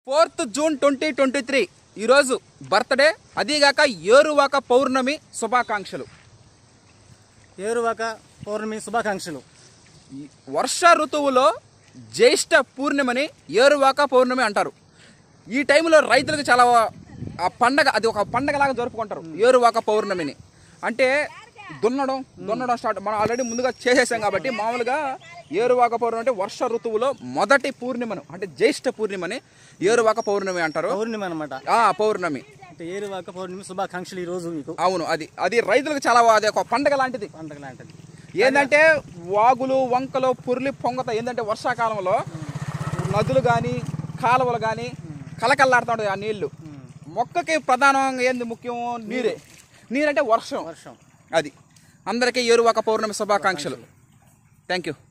fourth June twenty twenty three ఈరోజు birthday అదీగాక ఏరువాక పౌర్ణమి శుభాకాంక్షలు ఏరువాక పౌర్ణమి శుభాకాంక్షలు ఈ వర్ష ఋతువులో జ్యేష్ఠ పూర్ణిమని ఏరువాక పౌర్ణమి అంటారు ఈ టైంలో రైతులకు చాలా ఆ పండగ అది ఒక పండగలాగా జరుపుకుంటారు ఏరువాక పౌర్ణమిని అంటే దున్నడం దున్నడం స్టార్ట్ మనం ఆల్రెడీ ముందుగా చేసేసాం కాబట్టి మామూలుగా ఏరువాక పౌర్ణమి అంటే వర్ష ఋతువులో మొదటి పూర్ణిమను అంటే జ్యేష్ఠ పూర్ణిమని ఏరువాక పౌర్ణమి అంటారు పౌర్ణమి అనమాట ఆ పౌర్ణమి అంటే ఏరువాక పౌర్ణమి శుభాకాంక్షలు ఈ రోజు మీకు అవును అది అది రైతులకు చాలా అది ఒక పండగ లాంటిది పండగ లాంటిది ఏంటంటే వాగులు వంకలు పుర్లి పొంగత ఏంటంటే వర్షాకాలంలో నదులు కానీ కాలువలు కానీ కలకల్లాడుతూ ఉంటాయి ఆ నీళ్లు మొక్కకి ప్రధానంగా ఏంది ముఖ్యం నీరే నీరంటే వర్షం వర్షం అది అందరికీ ఏరువాక పౌర్ణమి శుభాకాంక్షలు థ్యాంక్ యూ